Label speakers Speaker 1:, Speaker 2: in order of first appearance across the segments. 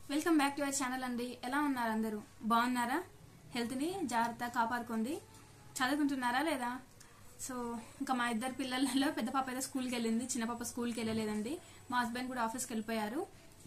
Speaker 1: welcome back to our channel అండి ఎలా ఉన్నారు అందరూ బాగున్నారా హెల్త్ని జాగ్రత్త కాపాడుకోండి చదువుకుంటున్నారా లేదా సో ఇంకా మా ఇద్దరు పిల్లలలో పెద్ద పాప అయితే స్కూల్కి వెళ్ళింది చిన్న పాప స్కూల్కి వెళ్ళలేదండి మా హస్బెండ్ కూడా ఆఫీస్కి వెళ్ళిపోయారు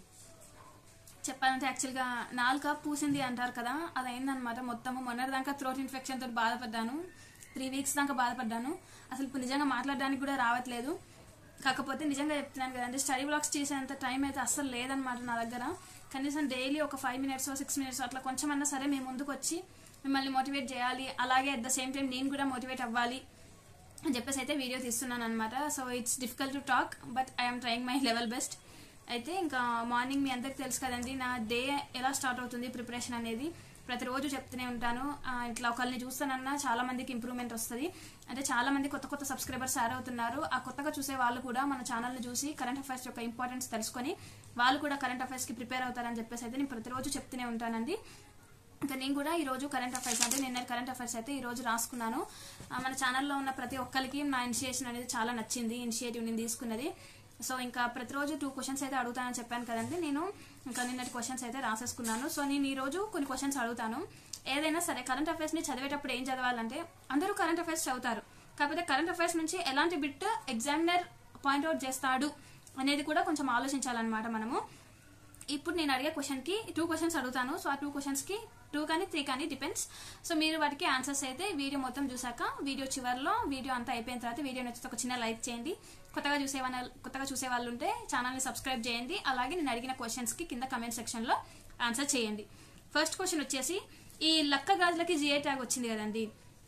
Speaker 1: చెప్పాలంటే యాక్చువల్గా నాలుక పూసింది అంటారు కదా అది అయిందనమాట మొత్తము మొన్నటిదాకా థ్రోట్ ఇన్ఫెక్షన్ తోటి బాధపడ్డాను త్రీ వీక్స్ దాకా బాధపడ్డాను అసలు ఇప్పుడు నిజంగా మాట్లాడడానికి కూడా రావట్లేదు కాకపోతే నిజంగా చెప్తున్నాను కదండి స్టడీ బ్లాగ్స్ చేసేంత టైం అయితే అస్సలు లేదనమాట నా దగ్గర కనీసం డైలీ ఒక ఫైవ్ మినిట్స్ సిక్స్ మినిట్స్ అట్లా కొంచెం అన్నా సరే మేము ముందుకు వచ్చి మిమ్మల్ని మోటివేట్ చేయాలి అలాగే అట్ ద సేమ్ టైం నేను కూడా మోటివేట్ అవ్వాలి అని చెప్పేసి అయితే వీడియో తీస్తున్నాను అనమాట so it's difficult to talk but I'm trying my level best అయితే ఇంకా మార్నింగ్ మీ అందరికి తెలుసు కదండి నా డే ఎలా స్టార్ట్ అవుతుంది ప్రిపరేషన్ అనేది ప్రతిరోజు చెప్తూనే ఉంటాను ఆ, ఇట్లా ఒకరిని చూస్తానన్నా చాలా మందికి ఇంప్రూవ్మెంట్ వస్తుంది అంటే చాలా మంది కొత్త కొత్త సబ్స్క్రైబర్స్ యాడ్ అవుతున్నారు ఆ కొత్తగా చూసే వాళ్ళు కూడా మన ఛానల్ని చూసి కరెంట్ అఫైర్స్ యొక్క ఇంపార్టెన్స్ తెలుసుకొని వాళ్ళు కూడా కరెంట్ అఫైర్స్కి ప్రిపేర్ అవుతారని చెప్పేసి అయితే నేను ప్రతిరోజు చెప్తూనే ఉంటానండి ఇంకా నేను కూడా ఈ రోజు కరెంట్ అఫైర్స్ అంటే నిన్న కరెంట్ అఫైర్స్ అయితే ఈ రోజు రాసుకున్నాను ఆ, మన ఛానల్లో ఉన్న ప్రతి ఒక్కరికి నా ఇనిషియేషన్ అనేది చాలా నచ్చింది ఇనిషియేటివ్ నేను తీసుకున్నది సో ఇంకా ప్రతిరోజు టూ క్వశ్చన్స్ అయితే అడుగుతానని చెప్పాను కదండి నేను ఇంకా నిన్నటి క్వశ్చన్స్ అయితే రాసేసుకున్నాను సో నేను ఈ రోజు కొన్ని క్వశ్చన్స్ అడుగుతాను ఏదైనా సరే కరెంట్ అఫైర్స్ ని చదివేటప్పుడు ఏం చదవాలంటే అందరూ కరెంట్ అఫైర్స్ చదువుతారు కాకపోతే కరెంట్ అఫైర్స్ నుంచి ఎలాంటి బిట్ ఎగ్జామినర్ పాయింట్అవుట్ చేస్తాడు అనేది కూడా కొంచెం ఆలోచించాలన్నమాట మనము ఇప్పుడు నేను అడిగే క్వశ్చన్ కి టూ క్వశ్చన్స్ అడుగుతాను సో ఆ టూ క్వశ్చన్స్ కి టూ కానీ త్రీ కానీ డిపెండ్స్ సో మీరు వాటికి ఆన్సర్స్ అయితే వీడియో మొత్తం చూసాక వీడియో చివరిలో వీడియో అంతా అయిపోయిన తర్వాత వీడియో నచ్చితే ఒక చిన్న లైక్ చేయండి కొత్తగా చూసే వాళ్ళ కొత్తగా చూసే వాళ్ళు ఉంటే ఛానల్ని సబ్స్క్రైబ్ చేయండి అలాగే నేను అడిగిన క్వశ్చన్స్ కి కింద కమెంట్ సెక్షన్ లో ఆన్సర్ చేయండి ఫస్ట్ క్వశ్చన్ వచ్చేసి ఈ లక్క గాజులకి జిఐ ట్యాగ్ వచ్చింది కదండి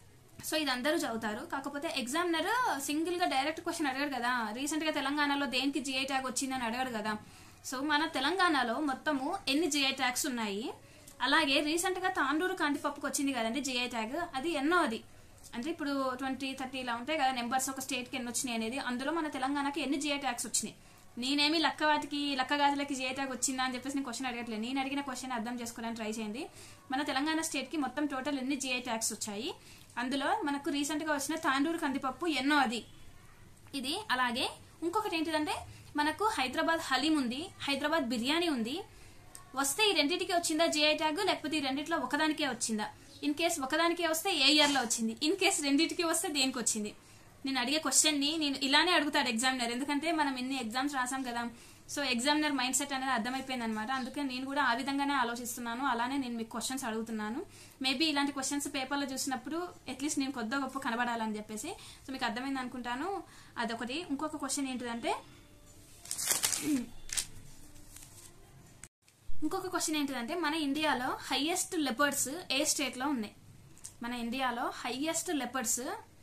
Speaker 1: సో ఇది అందరూ చదువుతారు కాకపోతే ఎగ్జామినర్ సింగిల్ గా డైరెక్ట్ క్వశ్చన్ అడగాడు కదా రీసెంట్ గా తెలంగాణలో దేనికి జిఐ ట్యాగ్ వచ్చిందని అడగాడు కదా సో మన తెలంగాణలో మొత్తము ఎన్ని జిఐ ట్యాగ్స్ ఉన్నాయి అలాగే రీసెంట్ గా తాండూరు కందిపప్పుకి వచ్చింది కదండి జిఐ ట్యాగ్ అది ఎన్నో అది అంటే ఇప్పుడు ట్వంటీ థర్టీ ఇలా ఉంటాయి కదా నెంబర్స్ ఒక స్టేట్ కి ఎన్ని వచ్చినాయి అనేది అందులో మన తెలంగాణకి ఎన్ని జిఐ ట్యాగ్స్ వచ్చినాయి నేనేమి లక్క వాటికి లక్క గాజులకి జిఐ ట్యాగ్ వచ్చిందా అని చెప్పేసి నేను క్వశ్చన్ అడగట్లేదు నేను అడిగిన క్వశ్చన్ అర్థం చేసుకోవడానికి ట్రై చేయండి మన తెలంగాణ స్టేట్ కి మొత్తం టోటల్ ఎన్ని జిఐ ట్యాగ్స్ వచ్చాయి అందులో మనకు రీసెంట్ గా వచ్చిన తాండూరు కందిపప్పు ఎన్నో అది ఇది అలాగే ఇంకొకటి ఏంటిదంటే మనకు హైదరాబాద్ హలీం ఉంది హైదరాబాద్ బిర్యానీ ఉంది వస్తే ఈ రెండింటికి వచ్చిందా జిఐ ట్యాగ్ లేకపోతే ఈ రెండిట్లో ఒకదానికే వచ్చిందా ఇన్ కేస్ ఒకదానికే వస్తే ఏ ఇయర్ లో వచ్చింది ఇన్ కేస్ రెండింటికి వస్తే దేనికి వచ్చింది నేను అడిగే క్వశ్చన్ ని నేను ఇలానే అడుగుతాడు ఎగ్జామినర్ ఎందుకంటే మనం ఎన్ని ఎగ్జామ్స్ రాసాం కదా సో ఎగ్జామినర్ మైండ్ సెట్ అనేది అర్థమైపోయింది అనమాట అందుకే నేను కూడా ఆ విధంగానే ఆలోచిస్తున్నాను అలానే నేను మీకు క్వశ్చన్స్ అడుగుతున్నాను మేబీ ఇలాంటి క్వశ్చన్స్ పేపర్లో చూసినప్పుడు అట్లీస్ట్ నేను కొద్ది గొప్ప కనబడాలని చెప్పేసి సో మీకు అర్థమైంది అనుకుంటాను అదొకటి ఇంకొక క్వశ్చన్ ఏంటిదంటే ఇంకొక క్వశ్చన్ ఏంటిదంటే మన ఇండియాలో హైయెస్ట్ లెపర్డ్స్ ఏ స్టేట్ లో ఉన్నాయి మన ఇండియాలో హైయెస్ట్ లెపర్డ్స్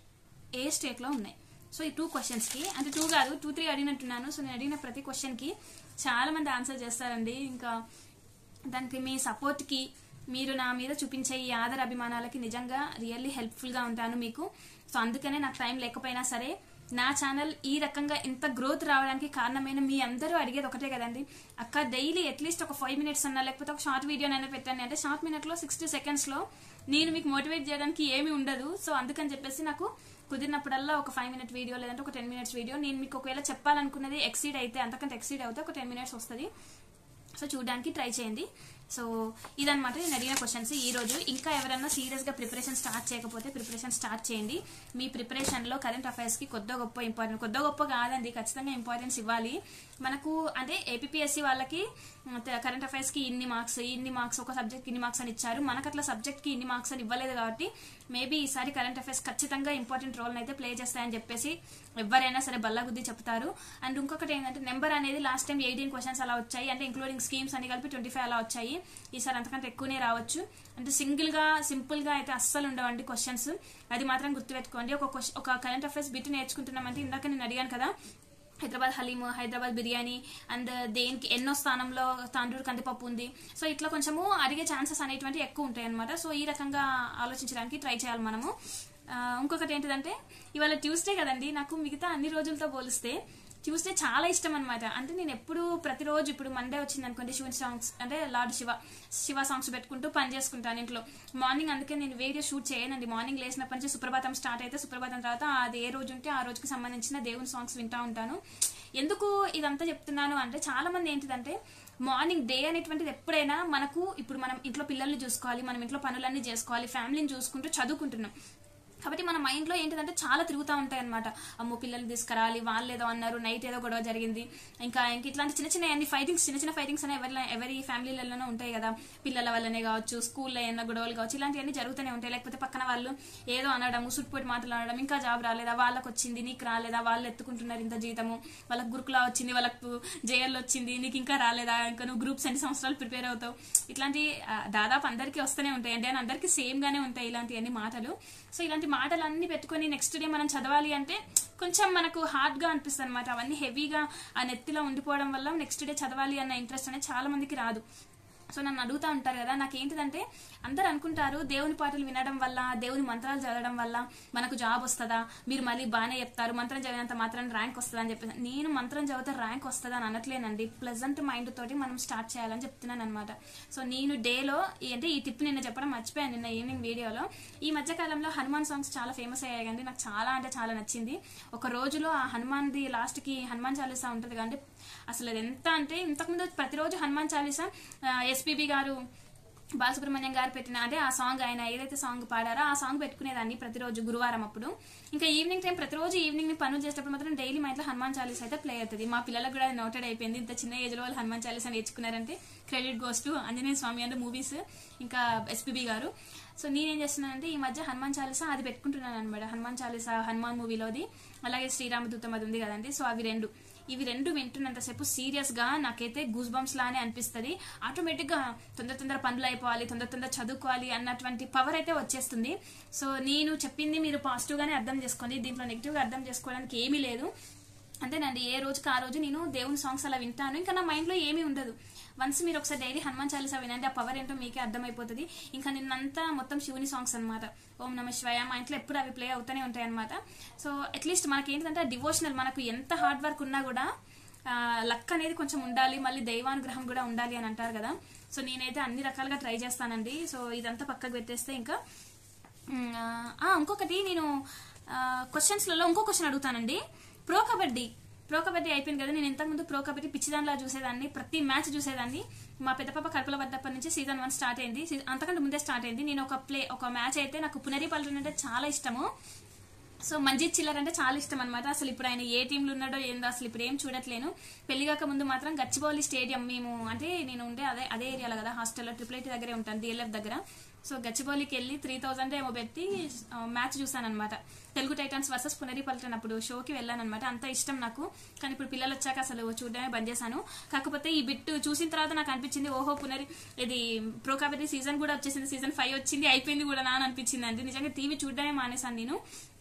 Speaker 1: ఏ స్టేట్ లో ఉన్నాయి సో ఈ టూ క్వశ్చన్స్ కి అంటే టూ కాదు టూ త్రీ అడిగినట్టున్నాను సో నేను అడిగిన ప్రతి క్వశ్చన్ కి చాలా మంది ఆన్సర్ చేస్తారండి ఇంకా దానికి మీ సపోర్ట్ కి మీరు నా మీద చూపించే ఈ ఆదర అభిమానాలకి నిజంగా రియల్లీ హెల్ప్ఫుల్ గా ఉంటాను మీకు సో అందుకనే నాకు టైం లేకపోయినా సరే నా ఛానల్ ఈ రకంగా ఇంత గ్రోత్ రావడానికి కారణమైన మీ అందరూ అడిగేది ఒకటే కదండి అక్క డైలీ అట్లీస్ట్ ఒక ఫైవ్ మినిట్స్ అన్నా లేకపోతే ఒక షార్ట్ వీడియో అయినా పెట్టండి అంటే షార్ట్ మినిట్ లో సిక్స్టీ సెకండ్స్ లో నేను మీకు మోటివేట్ చేయడానికి ఏమీ ఉండదు సో అందుకని చెప్పేసి నాకు కుదిరినప్పుడల్లా ఒక ఫైవ్ మినిట్ వీడియో లేదంటే ఒక టెన్ మినిట్స్ వీడియో నేను మీకు ఒకవేళ చెప్పాలనుకున్నది ఎక్సీడ్ అయితే అంతకంటే ఎక్సీడ్ అవుతే ఒక టెన్ మినిట్స్ వస్తుంది సో చూడడానికి ట్రై చేయండి సో ఇదనమాట నేను అడిగిన క్వశ్చన్స్ ఈ రోజు ఇంకా ఎవరైనా సీరియస్ గా ప్రిపరేషన్ స్టార్ట్ చేయకపోతే ప్రిపరేషన్ స్టార్ట్ చేయండి మీ ప్రిపరేషన్ లో కరెంట్ అఫైర్స్ కి కొద్ది గొప్ప ఇంపార్టెంట్ కొద్ది గొప్ప కాదండి ఖచ్చితంగా ఇంపార్టెన్స్ ఇవ్వాలి మనకు అంటే ఏపీఎస్సి వాళ్ళకి కరెంట్ అఫైర్స్ కి ఇన్ని మార్క్స్ ఇన్ని మార్క్స్ ఒక సబ్జెక్ట్ ఇన్ని మార్క్స్ అని ఇచ్చారు మనకు అట్లా సబ్జెక్ట్ కి ఇన్ని మార్క్స్ అని ఇవ్వలేదు కాబట్టి మేబీ ఈసారి కరెంట్ అఫైర్స్ ఖచ్చితంగా ఇంపార్టెంట్ రోల్ అయితే ప్లే చేస్తాయని చెప్పేసి ఎవరైనా సరే బల్లగుద్ది చెప్తారు అండ్ ఇంకొకటి ఏంటంటే నెంబర్ అనేది లాస్ట్ టైం ఎయిటీన్ క్వశ్చన్స్ అలా వచ్చాయి అంటే ఇంక్లూడింగ్ స్కీమ్స్ అని కలిపి ట్వంటీ ఫైవ్ అలా వచ్చాయి ఈసారి అంతకంటే ఎక్కువనే రావచ్చు అంటే సింగిల్ గా సింపుల్ గా అయితే అస్సలు ఉండవండి క్వశ్చన్స్ అది మాత్రం గుర్తుపెట్టుకోండి ఒక క్వశ్చన్ ఒక కరెంట్ అఫైర్స్ బిట్ నేర్చుకుంటున్నామంటే ఇందాక నేను అడిగాను కదా హైదరాబాద్ హలీము హైదరాబాద్ బిర్యానీ అండ్ దేనికి ఎన్నో స్థానంలో తాండూరు కందిపప్పు ఉంది సో ఇట్లా కొంచెము అడిగే ఛాన్సెస్ అనేటువంటి ఎక్కువ ఉంటాయి అనమాట సో ఈ రకంగా ఆలోచించడానికి ట్రై చేయాలి మనము ఆ, ఇంకొకటి ఏంటిదంటే ఇవాళ ట్యూస్డే కదండి నాకు మిగతా అన్ని రోజులతో పోలిస్తే ట్యూస్డే చాలా ఇష్టం అనమాట అంటే నేను ఎప్పుడు ప్రతిరోజు ఇప్పుడు మండే వచ్చింది అనుకోండి శివుని సాంగ్స్ అంటే లార్డ్ శివ శివ సాంగ్స్ పెట్టుకుంటూ పని చేసుకుంటాను ఇంట్లో మార్నింగ్ అందుకే నేను వీడియో షూట్ చేయనండి మార్నింగ్ లేచినప్పటి నుంచి సుప్రభాతం స్టార్ట్ అయితే సుప్రభాతం తర్వాత అది ఏ రోజు ఉంటే ఆ రోజుకి సంబంధించిన దేవుని సాంగ్స్ వింటా ఉంటాను ఎందుకు ఇదంతా చెప్తున్నాను అంటే చాలా మంది ఏంటిదంటే మార్నింగ్ డే అనేటువంటిది ఎప్పుడైనా మనకు ఇప్పుడు మనం ఇంట్లో పిల్లల్ని చూసుకోవాలి మనం ఇంట్లో పనులన్నీ చేసుకోవాలి ఫ్యామిలీని చూసుకుంటూ చదువుకుంటున్నాం కాబట్టి మన మైండ్ లో ఏంటిదంటే చాలా తిరుగుతూ ఉంటాయి అనమాట అమ్మో పిల్లల్ని తీసుకురావాలి వాళ్ళు ఏదో అన్నారు నైట్ ఏదో గొడవ జరిగింది ఇంకా ఇంక ఇట్లాంటి చిన్న చిన్న అన్ని ఫైటింగ్స్ చిన్న చిన్న ఫైటింగ్స్ అనే ఎవరి ఎవరి ఫ్యామిలీలలోనే ఉంటాయి కదా పిల్లల వల్లనే కావచ్చు స్కూల్లో ఏమైనా గొడవలు కావచ్చు ఇలాంటివన్నీ జరుగుతూనే ఉంటాయి లేకపోతే పక్కన వాళ్ళు ఏదో అనడం సుట్టుపోటి మాటలు అనడం ఇంకా జాబ్ రాలేదా వాళ్ళకి వచ్చింది నీకు రాలేదా వాళ్ళు ఎత్తుకుంటున్నారు ఇంత జీతము వాళ్ళకి గురుకులా వచ్చింది వాళ్ళకు జేఎల్ వచ్చింది నీకు ఇంకా రాలేదా ఇంకా నువ్వు గ్రూప్స్ ఎన్ని సంవత్సరాలు ప్రిపేర్ అవుతావు ఇట్లాంటి ఆ, దాదాపు అందరికీ వస్తూనే ఉంటాయి అంటే అందరికీ సేమ్ గానే ఉంటాయి ఇలాంటివన్నీ మాటలు సో ఇలాంటి మాటలు అన్ని పెట్టుకొని నెక్స్ట్ డే మనం చదవాలి అంటే కొంచెం మనకు హార్డ్ గా అనిపిస్తుంది అనమాట అవన్నీ హెవీగా ఆ నెత్తిలో ఉండిపోవడం వల్ల నెక్స్ట్ డే చదవాలి అన్న ఇంట్రెస్ట్ అనేది చాలా మందికి రాదు సో నన్ను అడుగుతా ఉంటారు కదా నాకేంటిదంటే అందరు అనుకుంటారు దేవుని పాటలు వినడం వల్ల దేవుని మంత్రాలు చదవడం వల్ల మనకు జాబ్ వస్తుందా మీరు మళ్ళీ బాగానే చెప్తారు మంత్రం చదివినంత మాత్రం ర్యాంక్ వస్తుందా అని చెప్పేసి నేను మంత్రం చదివితే ర్యాంక్ వస్తుందా అని అనట్లేనండి ప్లెజెంట్ మైండ్ తోటి మనం స్టార్ట్ చేయాలని చెప్తున్నాను అనమాట సో నేను డేలో అంటే ఈ టిప్ నిన్న చెప్పడం మర్చిపోయాను నిన్న ఈవినింగ్ వీడియోలో ఈ మధ్య కాలంలో హనుమాన్ సాంగ్స్ చాలా ఫేమస్ అయ్యాయి కండి నాకు చాలా అంటే చాలా నచ్చింది ఒక రోజులో ఆ హనుమాన్ది లాస్ట్ కి హనుమాన్ చాలీసా ఉంటుంది కానీ అసలు అది ఎంత అంటే ఇంతకుముందు ప్రతిరోజు హనుమాన్ చాలీసా ఎస్పీబి గారు బాలసుబ్రహ్మణ్యం గారు పెట్టిన అదే ఆ సాంగ్ ఆయన ఏదైతే సాంగ్ పాడారో ఆ సాంగ్ పెట్టుకునేదాన్ని ప్రతిరోజు గురువారం అప్పుడు ఇంకా ఈవినింగ్ టైం ప్రతిరోజు ఈవినింగ్ పనులు చేసేటప్పుడు మాత్రం డైలీ మా ఇంట్లో హనుమాన్ చాలీస్ అయితే ప్లే అవుతుంది మా పిల్లలకు కూడా నోటెడ్ అయిపోయింది ఇంత చిన్న ఏజ్ లో వాళ్ళు హనుమాన్ చాలీసా నేర్చుకున్నారంటే credit goes to Anjaneya Swami అంటే మూవీస్ ఇంకా ఎస్పీబీ గారు సో నేనేం చేస్తున్నానంటే ఈ మధ్య హనుమాన్ చాలీసా అది పెట్టుకుంటున్నాను అనమాట హనుమాన్ చాలీసా హనుమాన్ మూవీలోది అలాగే శ్రీరామదూతం అది ఉంది కదండి సో అవి రెండు ఇవి రెండు వింటున్నంతసేపు సీరియస్ గా నాకైతే గూస్ బంప్స్ లానే అనిపిస్తుంది ఆటోమేటిక్ గా తొందర తొందర పనులు అయిపోవాలి తొందర తొందర చదువుకోవాలి అన్నటువంటి పవర్ అయితే వచ్చేస్తుంది సో నేను చెప్పింది మీరు పాజిటివ్ గానే అర్థం చేసుకోండి దీంట్లో నెగిటివ్ గా అర్థం చేసుకోవడానికి ఏమీ లేదు అంతేనండి ఏ రోజుకి ఆ రోజు నేను దేవుని సాంగ్స్ అలా వింటాను ఇంకా నా మైండ్ లో ఏమీ ఉండదు వన్స్ మీరు ఒకసారి డైలీ హనుమాన్ చాలీసా వినండి ఆ పవర్ ఏంటో మీకే అర్థమైపోతుంది ఇంకా నిన్నంతా మొత్తం శివుని సాంగ్స్ అనమాట ఓం నమ శివాయ మా ఇంట్లో ఎప్పుడు అవి ప్లే అవుతూనే ఉంటాయి అనమాట సో అట్లీస్ట్ మనకి ఏంటంటే డివోషనల్ మనకు ఎంత హార్డ్ వర్క్ ఉన్నా కూడా లక్ అనేది కొంచెం ఉండాలి మళ్ళీ దైవానుగ్రహం కూడా ఉండాలి అని అంటారు కదా సో నేనైతే అన్ని రకాలుగా ట్రై చేస్తానండి సో ఇదంతా పక్కకు పెట్టేస్తే ఇంకా మ్, ఆ, ఇంకొకటి నేను క్వశ్చన్స్లలో ఇంకో క్వశ్చన్ అడుగుతానండి ప్రో కబడ్డీ ప్రో కబడ్డీ అయిపోయింది కదా నేను ఇంతకుముందు ప్రో కబడ్డీ పిచ్చిదానిలా చూసేదాన్ని ప్రతి మ్యాచ్ చూసేదాన్ని మా పెద్ద పాప కడుపుల పడ్డప్పటి నుంచి సీజన్ వన్ స్టార్ట్ అయింది సీ- అంతకంటే ముందే స్టార్ట్ అయింది నేను ఒక ప్లే ఒక మ్యాచ్ అయితే నాకు పునరి పల్టన్ అంటే చాలా ఇష్టము సో మంజీత్ చిల్లర్ అంటే చాలా ఇష్టం అనమాట అసలు ఇప్పుడు ఆయన ఏ టీంలో ఉన్నాడో ఏందో అసలు ఇప్పుడు ఏం చూడట్లేను పెళ్లి కాక ముందు మాత్రం గచ్చిబౌలి స్టేడియం మేము అంటే నేను ఉండే అదే అదే ఏరియాలో కదా హాస్టల్లో ట్రిపుల్ ఐటీ దగ్గరే ఉంటాను డిఎల్ఎఫ్ దగ్గర సో గచ్చిబౌలికి వెళ్ళి త్రీ థౌజండ్ ఏమో పెట్టి మ్యాచ్ చూసాను అనమాట తెలుగు టైటన్స్ వర్సెస్ పునరి పల్టన్ అప్పుడు షోకి వెళ్ళాను అనమాట అంత ఇష్టం నాకు కానీ ఇప్పుడు పిల్లలు వచ్చాక అసలు చూడడమే బంద్ చేశాను కాకపోతే ఈ బిట్ చూసిన తర్వాత నాకు అనిపించింది ఓహో పునరి ఇది ప్రో కబడ్డీ సీజన్ కూడా వచ్చేసింది సీజన్ ఫైవ్ వచ్చింది అయిపోయింది కూడా నా అని అనిపించింది అండి నిజంగా టీవీ చూడడమే మానేశాను నేను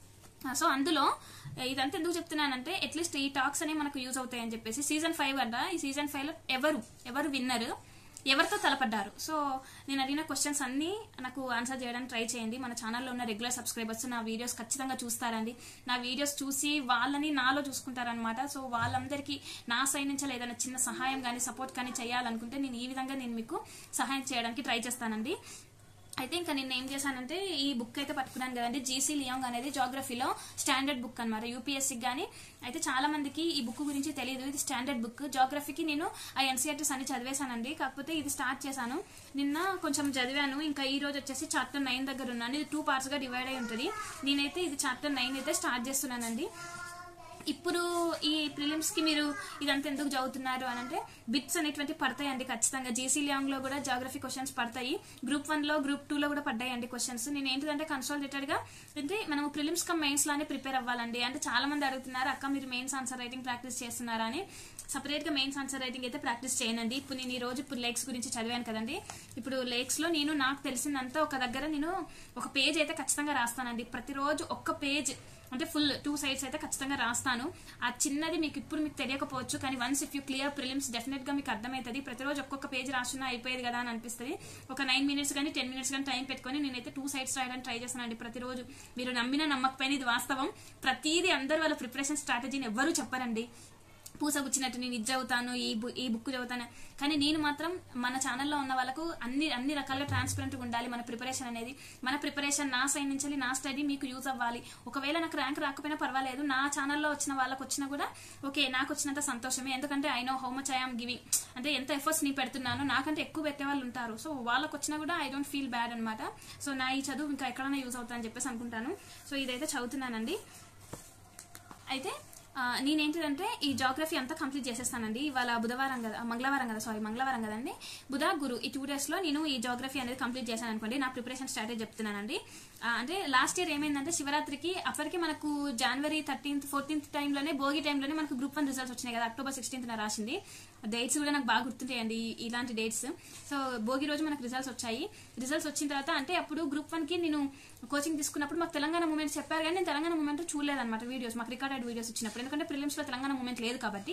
Speaker 1: ఆ, సో అందులో ఏ, ఇదంతా ఎందుకు చెప్తున్నానంటే అట్లీస్ట్ ఈ టాక్స్ అనేవి మనకు యూజ్ అవుతాయి అని చెప్పేసి సీజన్ ఫైవ్ అంట ఈ సీజన్ ఫైవ్ లో ఎవరు ఎవరు విన్నర్ ఎవరితో తలపడ్డారు సో నేను అడిగిన క్వశ్చన్స్ అన్ని నాకు ఆన్సర్ చేయడానికి ట్రై చేయండి మన ఛానల్లో ఉన్న రెగ్యులర్ సబ్స్క్రైబర్స్ నా వీడియోస్ ఖచ్చితంగా చూస్తారండి నా వీడియోస్ చూసి వాళ్ళని నాలో చూసుకుంటారనమాట సో వాళ్ళందరికీ నా సైడ్ నుంచి ఏదైనా చిన్న సహాయం కానీ సపోర్ట్ కానీ చేయాలనుకుంటే నేను ఈ విధంగా నేను మీకు సహాయం చేయడానికి ట్రై చేస్తానండి అయితే ఇంకా నేను ఏం చేశానంటే ఈ బుక్ అయితే పట్టుకున్నాను కదండి జీసీ లియాంగ్ అనేది జాగ్రఫీలో స్టాండర్డ్ బుక్ అనమాట యూపీఎస్సీకి కానీ అయితే చాలా మందికి ఈ బుక్ గురించి తెలియదు ఇది స్టాండర్డ్ బుక్ జాగ్రఫీకి నేను ఆ ఎన్సీఆర్టీస్ అన్ని చదివేశానండి కాకపోతే ఇది స్టార్ట్ చేశాను నిన్న కొంచెం చదివాను ఇంకా ఈ రోజు వచ్చేసి చాప్టర్ నైన్ దగ్గర ఉన్నాను ఇది టూ పార్ట్స్ గా డివైడ్ అయి ఉంటుంది నేనైతే ఇది చాప్టర్ నైన్ అయితే స్టార్ట్ చేస్తున్నానండి ఇప్పుడు ఈ ప్రిలిమ్స్ కి మీరు ఇదంతా ఎందుకు చదువుతున్నారు అని అంటే బిట్స్ అనేటువంటి పడతాయండి ఖచ్చితంగా జీసీ లియాంగ్ లో కూడా జాగ్రఫీ క్వశ్చన్స్ పడతాయి గ్రూప్ వన్ లో గ్రూప్ టూ లో కూడా పడ్డాయండి క్వశ్చన్స్ నేను ఏంటిదంటే కన్సల్టేటెడ్ గా అంటే మనం ప్రిలిమ్స్ కమ్ మెయిన్స్ లానే ప్రిపేర్ అవ్వాలండి అంటే చాలా మంది అడుగుతున్నారు అక్క మీరు మెయిన్స్ ఆన్సర్ రైటింగ్ ప్రాక్టీస్ చేస్తున్నారా అని సపరేట్ గా మెయిన్స్ ఆన్సర్ రైటింగ్ అయితే ప్రాక్టీస్ చేయనండి ఇప్పుడు నేను ఈ రోజు ఇప్పుడు లేక్స్ గురించి చదివాను కదండి ఇప్పుడు లేక్స్ లో నేను నాకు తెలిసిందంతా ఒక దగ్గర నేను ఒక పేజ్ అయితే ఖచ్చితంగా రాస్తానండి ప్రతిరోజు ఒక్క పేజ్ అంటే ఫుల్ టూ సైడ్స్ అయితే ఖచ్చితంగా రాస్తాను ఆ చిన్నది మీకు ఇప్పుడు మీకు తెలియకపోవచ్చు కానీ once if you clear prelims definite గా మీకు అర్థమవుతుంది ప్రతిరోజు ఒక్కొక్క పేజ్ రాస్తున్నా అయిపోయేది కదా అని అనిపిస్తుంది ఒక నైన్ మినిట్స్ కానీ టెన్ మినిట్స్ కానీ టైం పెట్టుకొని నేనైతే టూ సైడ్స్ రాయడానికి ట్రై చేస్తానండి ప్రతిరోజు మీరు నమ్మిన నమ్మకపోయిన ఇది వాస్తవం ప్రతిదీ అందరు వాళ్ళ ప్రిపరేషన్ స్ట్రాటజీని ఎవ్వరూ చెప్పరండి పూసగుచ్చినట్టు నేను ఇది చదువుతాను ఈ బు- ఈ బుక్ చదువుతాను కానీ నేను మాత్రం మన ఛానల్లో ఉన్న వాళ్ళకు అన్ని అన్ని రకాలుగా ట్రాన్స్పరెంట్గా ఉండాలి మన ప్రిపరేషన్ అనేది మన ప్రిపరేషన్ నా సైడ్ నుంచి నా స్టడీ మీకు యూజ్ అవ్వాలి ఒకవేళ నాకు ర్యాంక్ రాకపోయినా పర్వాలేదు నా ఛానల్లో వచ్చిన వాళ్ళకి వచ్చినా కూడా ఓకే నాకు వచ్చినంత సంతోషమే ఎందుకంటే I know how much I'm giving అంటే ఎంత ఎఫర్ట్స్ నీ పెడుతున్నాను నాకంటే ఎక్కువ పెట్టే వాళ్ళు ఉంటారు సో వాళ్ళకి వచ్చినా కూడా ఐ డోంట్ ఫీల్ బ్యాడ్ అనమాట సో నా ఈ చదువు ఇంకా ఎక్కడైనా యూజ్ అవుతుందని చెప్పేసి అనుకుంటాను సో ఇదైతే చదువుతున్నానండి అయితే ఆ, నేనేంటిదంటే ఈ జాగ్రఫీ అంతా కంప్లీట్ చేసేస్తానండి ఇవాళ బుధవారం కదా మంగళవారం కదా సారీ మంగళవారం కదండి బుధ గురు ఈ టూ డేస్ లో నేను ఈ జాగ్రఫీ అనేది కంప్లీట్ చేశాను అనుకోండి నా ప్రిపరేషన్ స్ట్రాటజీ చెప్తున్నానండి ఆ, అంటే లాస్ట్ ఇయర్ ఏమైందంటే శివరాత్రికి అప్పటికి మనకు జనవరి థర్టీన్త్ ఫోర్టీన్త్ టైంలోనే భోగి టైంలోనే మనకు గ్రూప్ వన్ రిజల్ట్స్ వచ్చినాయి కదా అక్టోబర్ సిక్స్టీన్త్ రాసింది డేట్స్ కూడా నాకు బాగా గుర్తుంటాయండి ఈ- ఇలాంటి డేట్స్ సో భోగి రోజు మనకు రిజల్ట్స్ వచ్చాయి రిజల్ట్స్ వచ్చిన తర్వాత అంటే అప్పుడు గ్రూప్ వన్ కి నేను కోచింగ్ తీసుకున్నప్పుడు మాకు తెలంగాణ మూమెంట్ చెప్పారు కానీ నేను తెలంగాణ మూమెంట్ చూడలేదన్నమాట వీడియోస్ మాకు రికార్డెడ్ వీడియోస్ వచ్చినప్పుడు ఎందుకంటే ప్రిలిమ్స్ లో తెలంగాణ మూమెంట్ లేదు కాబట్టి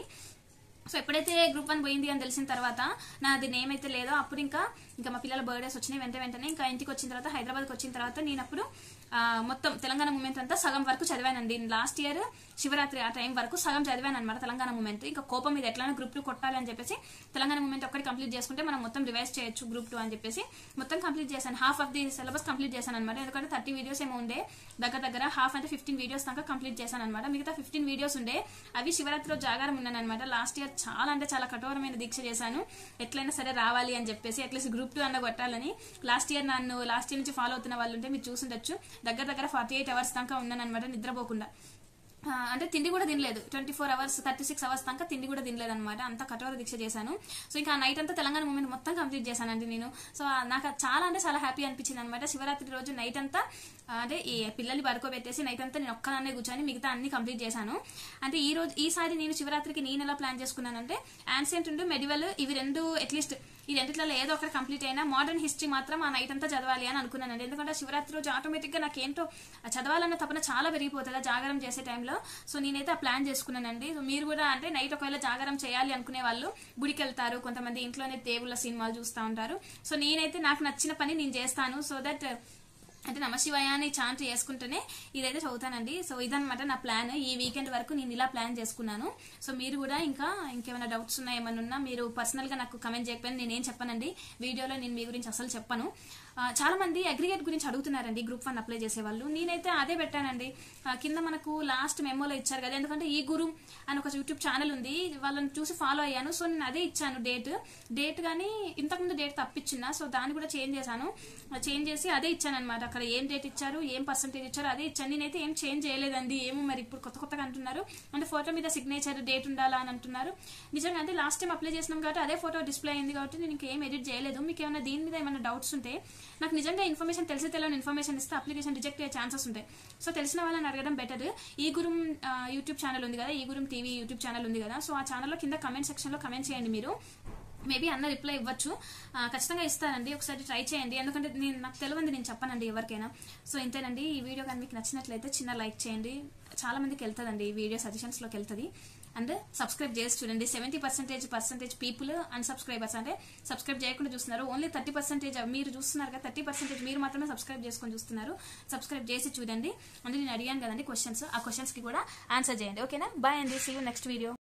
Speaker 1: సో ఎప్పుడైతే గ్రూప్ వన్ పోయింది అని తెలిసిన తర్వాత నాది నేమ్ అయితే లేదో అప్పుడు ఇంకా ఇంకా మా పిల్లల బర్త్డేస్ వచ్చినాయి వెంట వెంటనే ఇంకా ఇంటికి వచ్చిన తర్వాత హైదరాబాద్కి వచ్చిన తర్వాత నేను అప్పుడు ఆ, మొత్తం తెలంగాణ మూమెంట్ అంతా సగం వరకు చదివానండి లాస్ట్ ఇయర్ శివరాత్రి ఆ టైం వరకు సగం చదివాను అనమాట తెలంగాణ మూమెంట్ ఇంకా కోపం మీద ఎట్లైనా గ్రూప్ టూ కొట్టాలి అని చెప్పేసి తెలంగాణ మూమెంట్ ఒక్కటి కంప్లీట్ చేసుకుంటే మనం మొత్తం రివైజ్ చేయొచ్చు గ్రూప్ టూ అని చెప్పేసి మొత్తం కంప్లీట్ చేశాను half of the syllabus complete చేశాను అనమాట ఎందుకంటే థర్టీ వీడియోస్ ఏమో ఉండే దగ్గర దగ్గర హాఫ్ అంటే ఫిఫ్టీన్ వీడియోస్ దాకా కంప్లీట్ చేశాను అనమాట మిగతా ఫిఫ్టీన్ వీడియోస్ ఉండే అవి శివరాత్రిలో జాగారం ఉన్నాను అనమాట లాస్ట్ ఇయర్ చాలా అంటే చాలా కఠోరమైన దీక్ష చేశాను ఎట్లయినా సరే రావాలి అని చెప్పేసి అట్లీస్ట్ గ్రూప్ టూ అన్న కొట్టాలని లాస్ట్ ఇయర్ నన్ను లాస్ట్ ఇయర్ నుంచి ఫాలో అవుతున్న వాళ్ళు ఉంటే మీరు చూసుండొచ్చు దగ్గర దగ్గర ఫార్టీ ఎయిట్ అవర్స్ దాకా ఉన్నాను అనమాట నిద్రపోకుండా ఆ, అంటే తిండి కూడా తినలేదు twenty four hours thirty six hours దాకా తిండి కూడా తినలేదు అనమాట అంత కఠోర దీక్ష చేశాను సో ఇంకా నైట్ అంతా తెలంగాణ మూమెంట్ మొత్తం కంప్లీట్ చేశానండి నేను సో ఆ, నాకు అది చాలా అంటే చాలా హ్యాపీ అనిపించింది అనమాట శివరాత్రి రోజు నైట్ అంతా ఆ, అంటే ఈ పిల్లల్ని పడుకోబెట్టేసి నైట్ అంతా నేను ఒక్కదాన్నే కూర్చొని మిగతా అన్ని కంప్లీట్ చేశాను అంటే ఈ రోజు ఈసారి నేను శివరాత్రికి నేను ఎలా ప్లాన్ చేసుకున్నానంటే యాన్సెంట్ ఉండు మెడివల్ ఇవి రెండు అట్లీస్ట్ ఈ రెండిట్లలో ఏదో ఒకటి కంప్లీట్ అయినా మోడర్న్ హిస్టరీ మాత్రం ఆ నైట్ అంతా చదవాలి అని అనుకున్నానండి ఎందుకంటే శివరాత్రి రోజు ఆటోమేటిక్ గా నాకేంటో ఆ చదవాలన్న తపన చాలా పెరిగిపోతుంది ఆ జాగారం చేసే టైంలో సో నేనైతే ఆ ప్లాన్ చేసుకున్నానండి సో మీరు కూడా అంటే నైట్ ఒకవేళ జాగారం చేయాలి అనుకునే వాళ్ళు గుడికి వెళ్తారు కొంతమంది ఇంట్లోనే దేవుళ్ళ సినిమాలు చూస్తూ ఉంటారు సో నేనైతే నాకు నచ్చిన పని నేను చేస్తాను సో దట్ అంటే నమశివాయ అని చాంట్ చేసుకుంటూనే ఇదైతే చదువుతానండి సో ఇదన్నమాట నా ప్లాన్ ఈ వీకెండ్ వరకు నేను ఇలా ప్లాన్ చేసుకున్నాను సో మీరు కూడా ఇంకా ఇంకేమైనా డౌట్స్ ఉన్నా ఏమైనా ఉన్నా మీరు పర్సనల్ గా నాకు కమెంట్ చేయకపోయినా నేనేం చెప్పనండి వీడియోలో నేను మీ గురించి అసలు చెప్పను ఆ, చాలా మంది అగ్రిగేట్ గురించి అడుగుతున్నారండి గ్రూప్ వన్ అప్లై చేసే వాళ్ళు నేనైతే అదే పెట్టానండి ఆ, కింద మనకు లాస్ట్ మెమోలో ఇచ్చారు కదా ఎందుకంటే ఈ గురు అని ఒక యూట్యూబ్ ఛానల్ ఉంది వాళ్ళని చూసి ఫాలో అయ్యాను సో నేను అదే ఇచ్చాను డేట్ డేట్ కానీ ఇంతకుముందు డేట్ తప్పించిన సో దాన్ని కూడా చేంజ్ చేశాను చేంజ్ చేసి అదే ఇచ్చాను అనమాట అక్కడ ఏం డేట్ ఇచ్చారు ఏం పర్సంటేజ్ ఇచ్చారు అదే ఇచ్చాను నేనైతే ఏం చేంజ్ చేయలేదండి ఏమో మరి ఇప్పుడు కొత్త కొత్తగా అంటున్నారు అంటే ఫోటో మీద సిగ్నేచర్ డేట్ ఉండాలా అని అంటున్నారు నిజంగా అంటే లాస్ట్ టైం అప్లై చేసినాం కాబట్టి అదే ఫోటో డిస్ప్లే అయింది కాబట్టి నేను ఇంకేం ఎడిట్ చేయలేదు మీకు ఏమైనా దీని మీద ఏమైనా డౌట్స్ ఉంటే నాకు నిజంగా ఇన్ఫర్మేషన్ తెలిసి తెలియని ఇన్ఫర్మేషన్ ఇస్తే అప్లికేషన్ రిజెక్ట్ అయ్యే ఛాన్సెస్ ఉంటాయి సో తెలిసిన వాళ్ళని అడగడం బెటర్ ఈ గురం ఆ, యూట్యూబ్ ఛానల్ ఉంది కదా ఈ గురం టీవీ యూట్యూబ్ ఛానల్ ఉంది కదా సో ఆ ఛానల్లో కింద కమెంట్ సెక్షన్ లో కమెంట్ చేయండి మీరు మేబీ అన్న రిప్లై ఇవ్వచ్చు ఆ, ఖచ్చితంగా ఇస్తానండి ఒకసారి ట్రై చేయండి ఎందుకంటే నేను నాకు తెలియంది నేను చెప్పనండి ఎవరికైనా సో ఇంతేనండి ఈ వీడియో కానీ మీకు నచ్చినట్లయితే చిన్న లైక్ చేయండి చాలా మందికి వెళ్తుందండి ఈ వీడియో సజెషన్స్ లోకి వెళ్తుంది అండ్ సబ్స్క్రైబ్ చేసి చూడండి seventy percentage percentage people and subscribers అంటే సబ్స్క్రైబ్ చేయకుండా చూస్తున్నారు ఓన్లీ థర్టీ పర్సెంటేజ్ మీరు చూస్తున్నారు కదా థర్టీ పర్సెంటేజ్ మీరు మాత్రమే సబ్స్క్రైబ్ చేసుకొని చూస్తున్నారు సబ్స్క్రైబ్ చేసి చూడండి అంటే నేను అడిగాను కదండి క్వశ్చన్స్ ఆ క్వశ్చన్స్ కి కూడా ఆన్సర్ చేయండి ఓకేనా బాయ్ అండి సీ యూ నెక్స్ట్ వీడియో